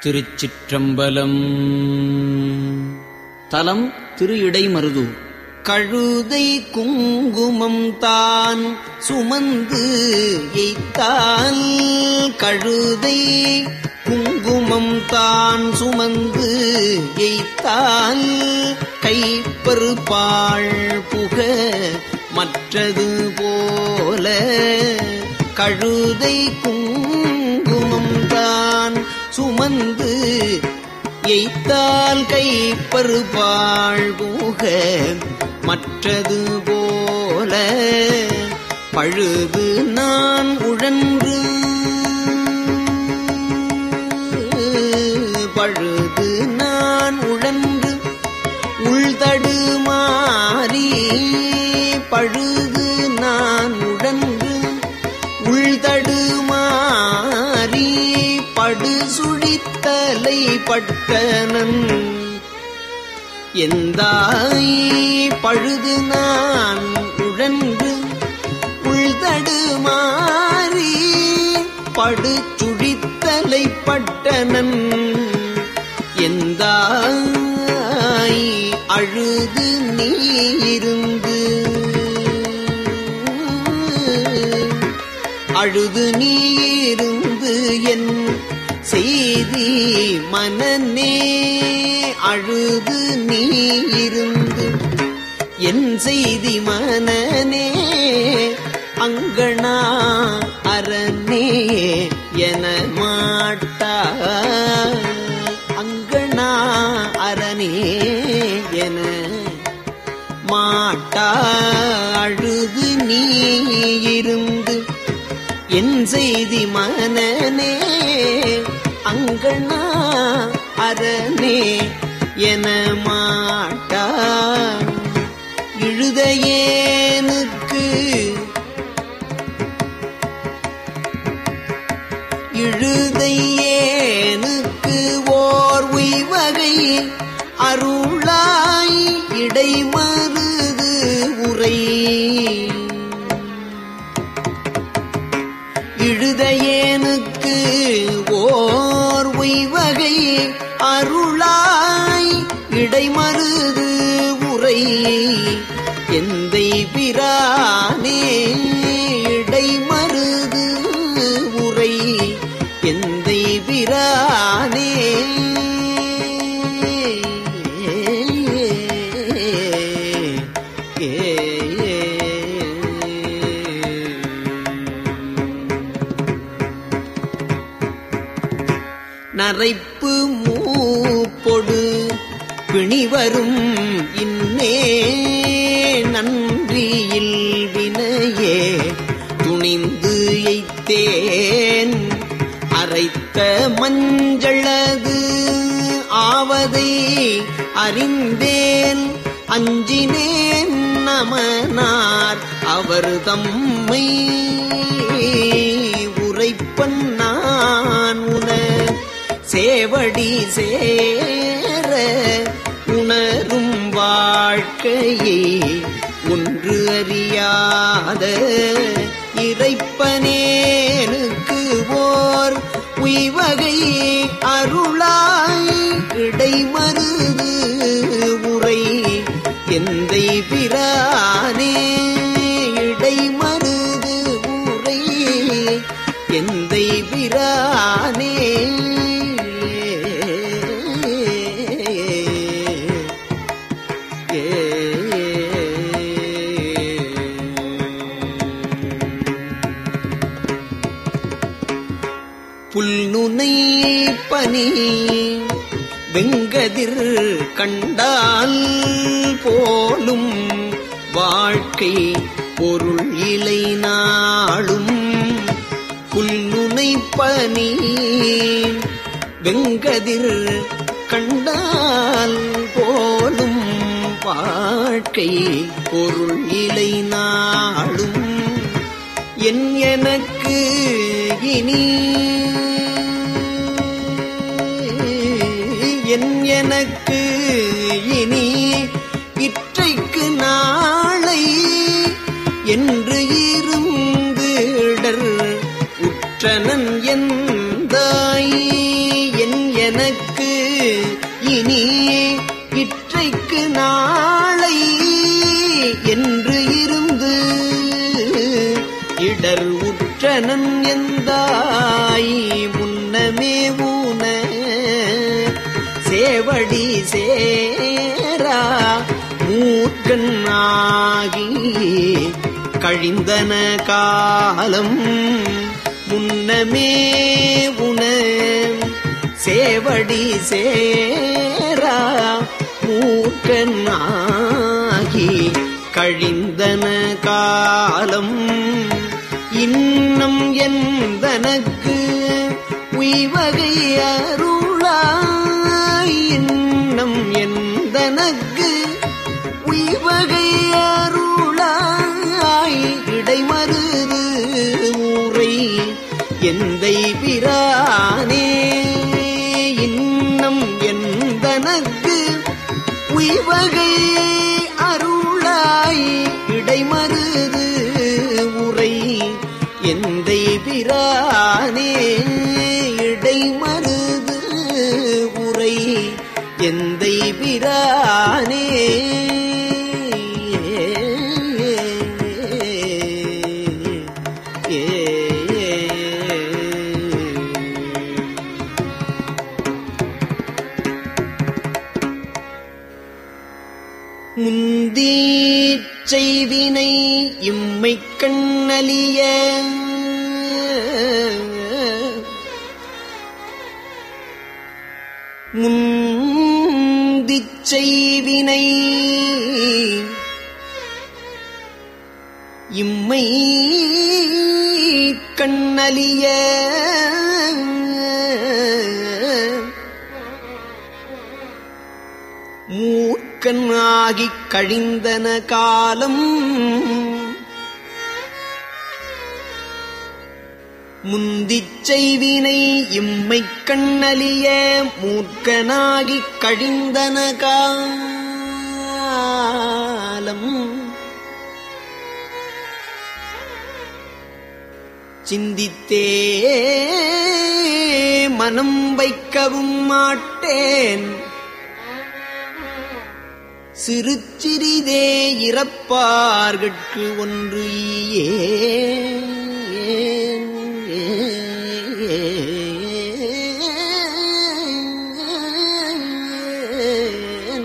திருச்சிற்றம்பலம் தலம் திரு இடைமருதூர் கழுதை குங்குமம் தான் சுமந்து எய்த்தால் கழுதை குங்குமம் தான் சுமந்து எய்த்தால் கைப்பறுப்பாள் புக மற்றது போல கழுதை குங்குமம் தான் சுமந்து எய்த்தால் கைப்பறுபாள் புக மற்றது போல பழுது நான் உழன்று பழுது நான் உழன்று உள்தடு மாறி பழுது நான் உழன்று உள்தடு மாறி படு சுழித்தலை பட்டனன் எந்தாய் பழுது நான் உழன்று உள்தடு மாறி படு சுழித்தலை பட்டனன் எந்தாய் அழுது நீ இருந்து அழுது நீ இருந்து என் செய்தி மனநே அழுது நீ இருந்து என் செய்தி மனநே அங்கணா அரணே என மாட்டா அங்கணா அரணே என மாட்டா அழுது நீ இருந்து என் செய்தி மனநே அங்கணா அரணே என மாட்டா இழுதையேனுக்கு இழுதையேனுக்கு ஓர் உய்வகை அருளாய் இடைமருது உரை இழுதையேனுக்கு ஓர் உய்வகை அருளாய் இடைமருது உரை எந்தை பிரானே இடைமருது உரை எந்தை பிரானே நரைப்பு மூப்பொடு பிணிவரும் இன்னே நன்றியில் வினையே துணிந்து எய்த்தேன் அரைத்த மஞ்சளது ஆவதை அறிந்தேன் அஞ்சினேன் நமனார் அவர் தம்மை உரைப்பன் நான் உன சேவடி சேர உணரும் வாழ்க்கையை ஒன்று அறியாத இறைப்பனேனுக்கு ஓர் உய்வகை அருளாய் இடைமருது உரை எந்தை பிரானே இடைமருது உரை எந்தை பிரானே புல்நுனை பனி வெங்கதிர் கண்டால் போலும் வாழ்க்கை பொருள் இலை நாளும் புல்நுனை பனி வெங்கதிர் கண்டால் போலும் வாழ்க்கை பொருள் இலை நாளும் என் எனக்கு இனி என் எனக்கு இனி இற்றைக்கு நாளை என்று இருந்து இடர் உற்றனன் எந்தாய் என் எனக்கு இனி இற்றைக்கு நாளை என்று இருந்து இடர் உற்றனன் எந்தாய் முன்னமே ஊன சேவடி சேரா மூர்க்கன் ஆகி கழிந்தன காலம் முன்னமே உன சேவடி சேரா மூர்க்கனாகி கழிந்தன காலம் இன்னம் எந்தனக்கு உய்வகை அருளாய் இன்னம் எந்தனக்கு உய்வகை அருளாய் இடைமருது ஊரை எந்தை பிரானே இன்னம் எந்தனக்கு உய்வகை அருளாய் இடைமருது உரை எந்தை பிரானே இடைமருது உரை எந்தை பிரானே முந்தீச் செய்வினை இம்மை கண்ணலிய முந்திச் செய்வினை இம்மை கண்ணலிய மூர்க்கன் ஆகிக் கழிந்தன காலம் முந்திச் செய்வினை இம்மை கண்ணலிய மூர்க்கனாகிக் கழிந்தன காலம் சிந்தித்தே மனம் வைக்கவும் மாட்டேன் சிறு சிறிதே இறப்பார்கட்கு ஒன்று ஏன்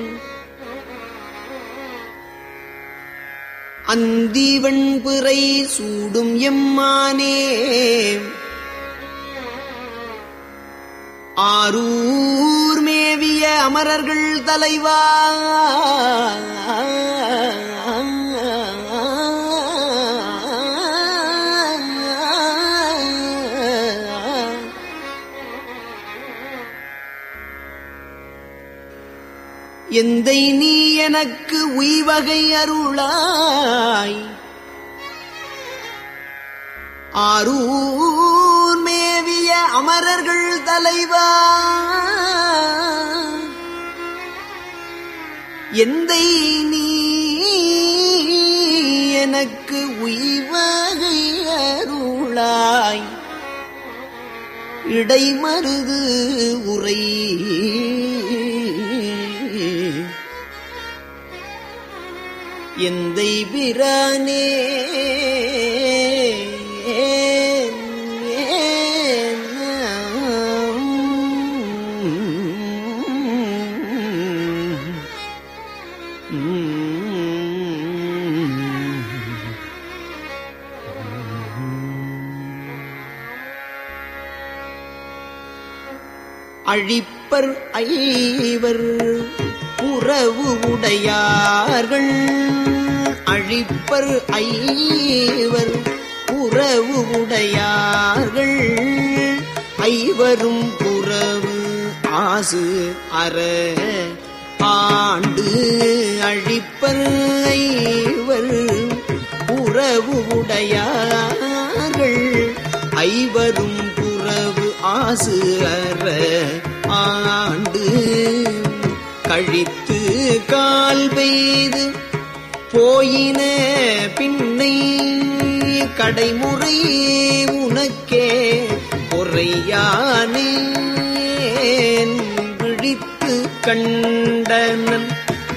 அந்திவன் பிறை சூடும் எம்மானே ஆரூர் மேவிய அமரர்கள் தலைவா எந்தை நீ எனக்கு உய்வகை அருளாய் ஆரூர் மேவிய அமரர்கள் தலைவா எந்தை நீ எனக்கு உய்வகை அருளாய் இடைமருது உரை எந்தை பிரானே அழிப்பர் ஐவர் உறவு உடையார்கள் அழிப்பர் ஐவர் உறவு உடையார்கள் ஐவரும் புறவு ஆசு அற ஆண்டு அழிப்பர் ஐவர் உறவு உடையார்கள் ஐவரும் புறவு ஆசு அற ஆண்டு கழித்து கால் பெய்து போயின பின்னை கடைமுறை உனக்கே பொறையானேன் கண்டனன்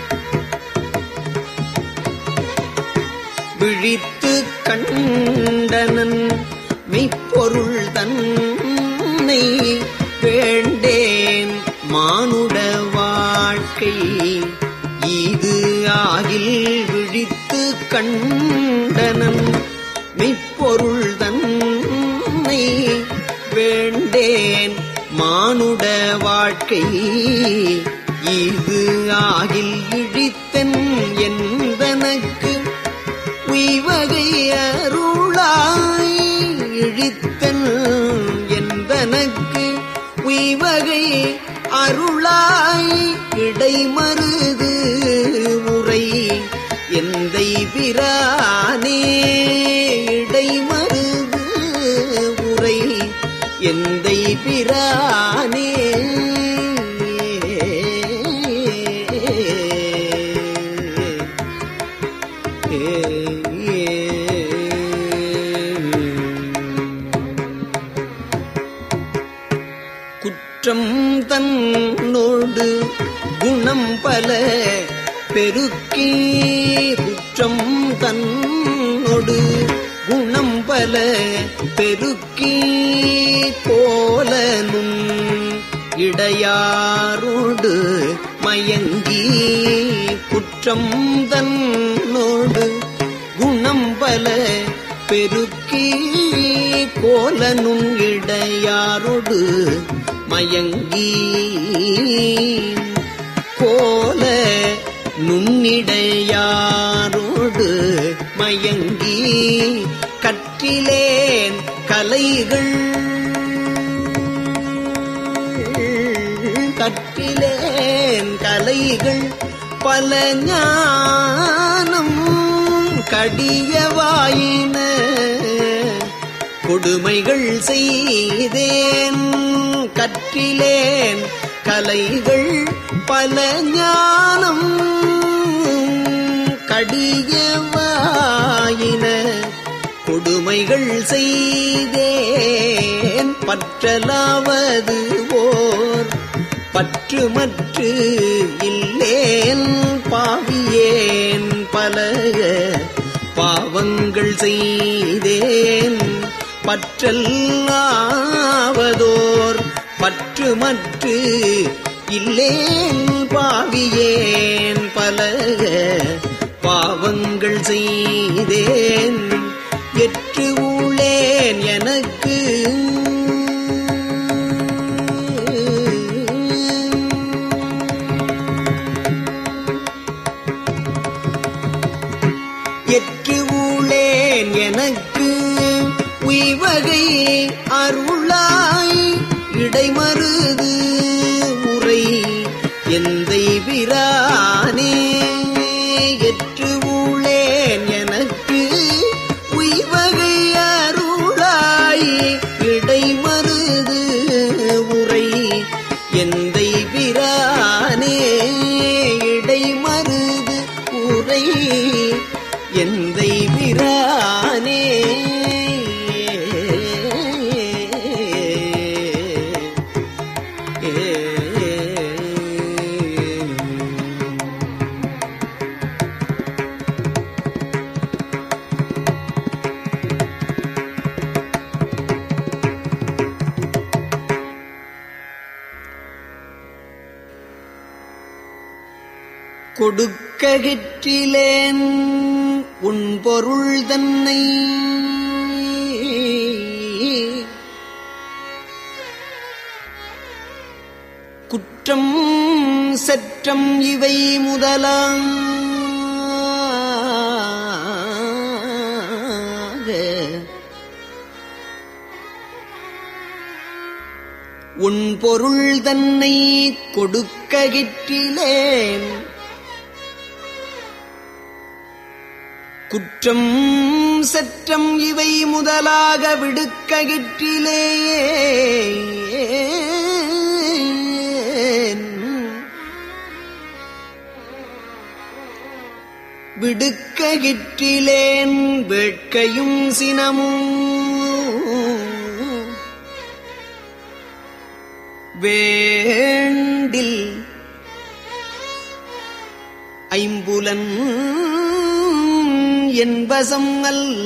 விழித்து கண்டனன் மெய்ப்பொருள் தன்னை வேண்டேன் மானுட வாழ்க்கை இது ஆகில் விழித்து கண்டனன் மெய்ப்பொருள் தன்னை வேண்டேன் மானுட வாழ்க்கை இது ஆகில் இழித்தன் என்பனக்கு உய்வகை அருளாய் இழித்தன் என்பனக்கு உய்வகை அருளாய் இடைமருது உரை எந்தை பிரானே இடைமருது உரை எந்தை பிரானே குற்றம் தன்னோடு குணம் பல பெருக்கி குற்றம் தன்னோடு குணம் பல பெருக்கி போலனும் இடையாரோடு மயங்கி குற்றம் தன்னோடு குணம் பல பெருக்கி கோலனும் இடையாரோடு மயங்கி கோல நுண்ணிடையாரோடு மயங்கி கற்றிலேன் கலைகள் கற்றிலேன் கலைகள் பல ஞானம் கடியவாயின கொடுமைகள் செய்தேன் கற்றிலேன் கலைகள் பல ஞானம் கடியவாயின கொடுமைகள் செய்தேன் பற்றலாவது ஓர் பற்றுமற்று இல்லேன் பாவியேன் பல பாவங்கள் செய்தேன் பற்றல்லாவதோர் பற்றுமற்று இல்லேன் பாவியேன் பல பாவங்கள் செய்தேன் எற்று ஊழேன் எனக்கு எற்று ஊழேன் எனக்கு உய்வகை அருளாய் இடைமருது உரை எந்தை விரானே எற்று ஊழேன் எனக்கு உய்வகை அருளாய் இடைமருது உரை எந்தை விரானே இடைமருது உரை எந்தை விரானே கொடுக்ககிற்றிலேன் உன் பொருள் தன்னை குற்றம் செற்றம் இவை முதலாக உன் பொருள் தன்னை கொடுக்ககிற்றிலேன் குற்றம் செற்றம் இவை முதலாக விடுக்ககிற்றிலேன் விடுக்ககிற்றிலேன் வேட்கையும் சினமும் வேண்டில் புலன் என்பசம் அல்ல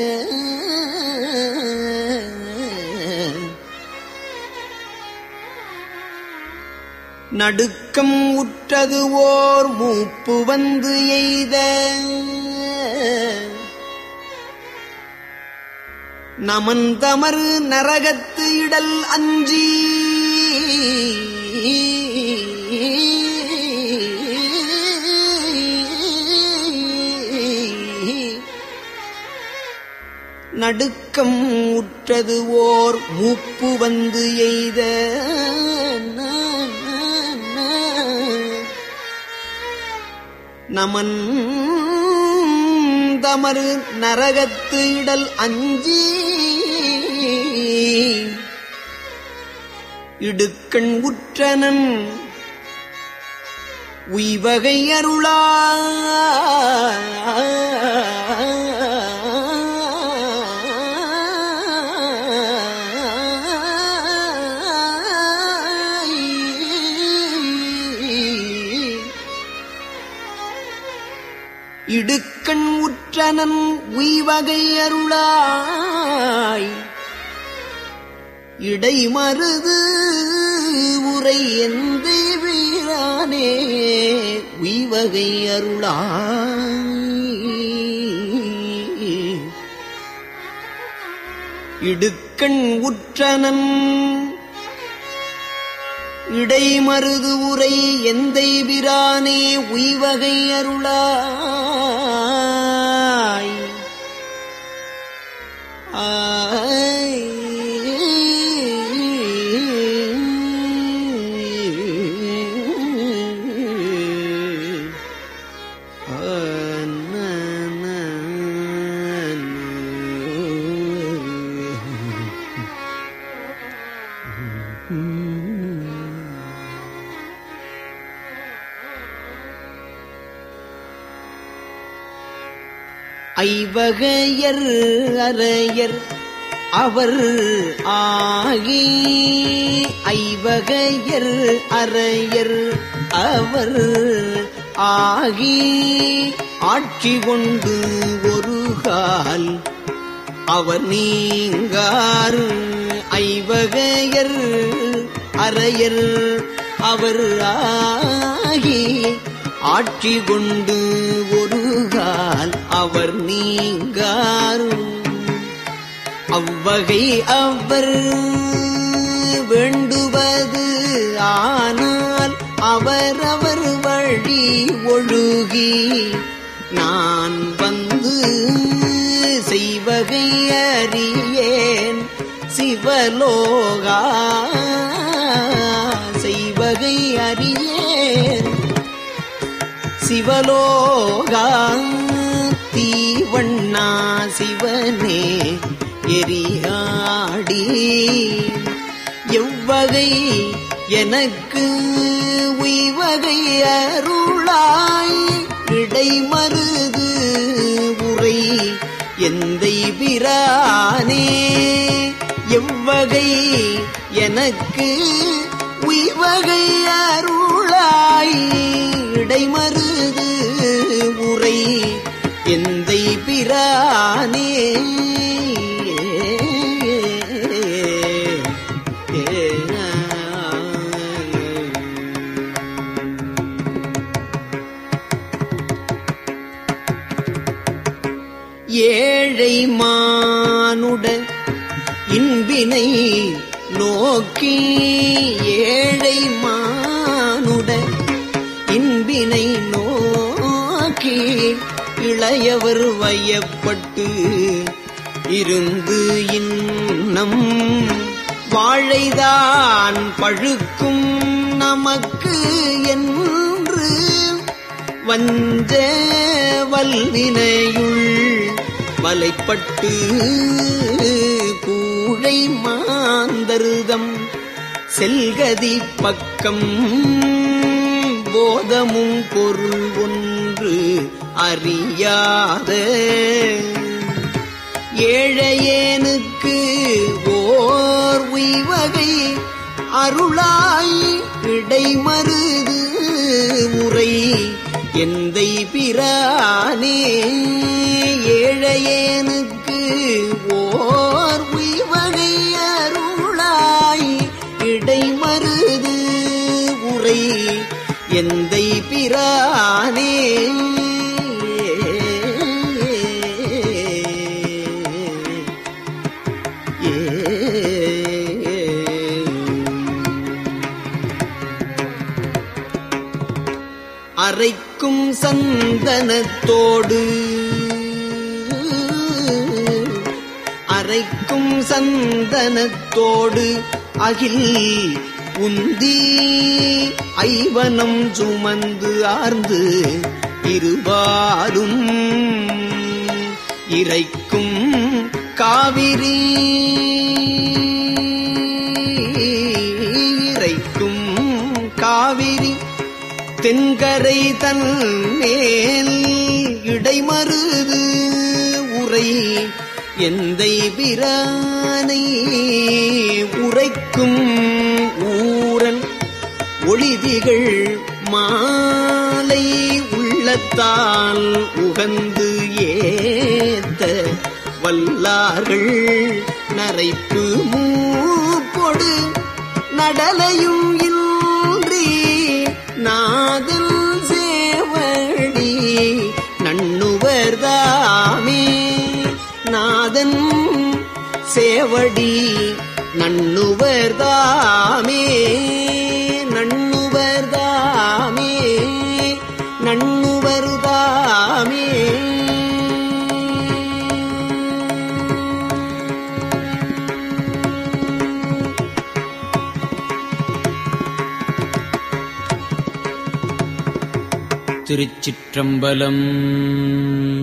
நடுக்கம் உற்றது ஓர் மூப்பு வந்து எய்த நமந்தமர் நரகத்து இடல் அஞ்சி நடுக்கம் உற்றது ஓர் மூப்பு வந்து எய்த நமன் தமறு நரகத்து இடல் அஞ்சி இடுக்கண் உற்றனன் உய்வகை அருளா இடுக்கண் உற்றனன் உய்வகை அருளாய் இடை மருது உரை எந்த வீரானே உய்வகை அருளாய் இடுக்கண் உற்றனன் இடை மருது உரை எந்தை பிரானே உய்வகை அருளாய் ஆய் ஐவகையர் அரையர் அவர் ஆகி ஐவகையர் அரையர் அவர் ஆகி ஆட்சி கொண்டு ஒரு கால் அவர் நீங்கார் ஐவகையர் அரையர் அவர் ஆகி ஆட்சி கொண்டு ஒரு கால் அவர் நீங்காரும் அவ்வகை அவர் வேண்டுவது ஆனால் அவரவர் வழி ஒழுகி நான் வந்து செய்வகை அறியேன் சிவலோகா செய்வகை அறியேன் சிவலோகா தீவண்ணா சிவனே எரியாடி எவ்வகை எனக்கு உய்வகை அருளாய் இடை மருது உரை எந்தை பிரானே எவ்வகை எனக்கு உய்வகை அருளாய் இடைமருது உரை எந்தை பிரானே ஏழை மானுட இன்பினை நோக்கி ஏழை மானுட இன்பினை நோக்கி இளையவர் வயப்பட்டு இருந்து இன்னம் வாழைதான் பழுக்கும் நமக்கு என்று வஞ்ச வல்வினையுள் வலைப்பட்டு கூழை மாந்தருதம் செல்கதி பக்கம் போதமும் பொருள் ஒன்று அறியாத ஏழையேனுக்கு ஓர் உய்வகை அருளாய் இடைமருது உரை எந்தை பிரானே ஏழையேனுக்கு ஓர் உய்வகை அருளாய் இடைமருது உரை எந்தை பிரானே அரைக்கும் சந்தனத்தோடு அரைக்கும் சந்தனத்தோடு அகில் உந்தி ஐவனம் சுமந்து ஆர்ந்து இருவாரும் இறைக்கும் காவிரி இறைக்கும் காவிரி தென்கரை தன் மேல் இடைமருது உரை எந்தை பிரானை உரைக்கும் ஊரன் ஒளிதிகள் மாலை உள்ளத்தால் உகந்து ஏத்த வல்லார்கள் நரைப்பு மூப்பொடு நடலையும் இன்றி நாதல் சேவடி நண்ணுவர்தாமே நாதன் சேவடி நண்ணுவர்தாமே நண்ணுவர்தாமே நண்ணுவர்தாமே திருச்சிற்றம்பலம்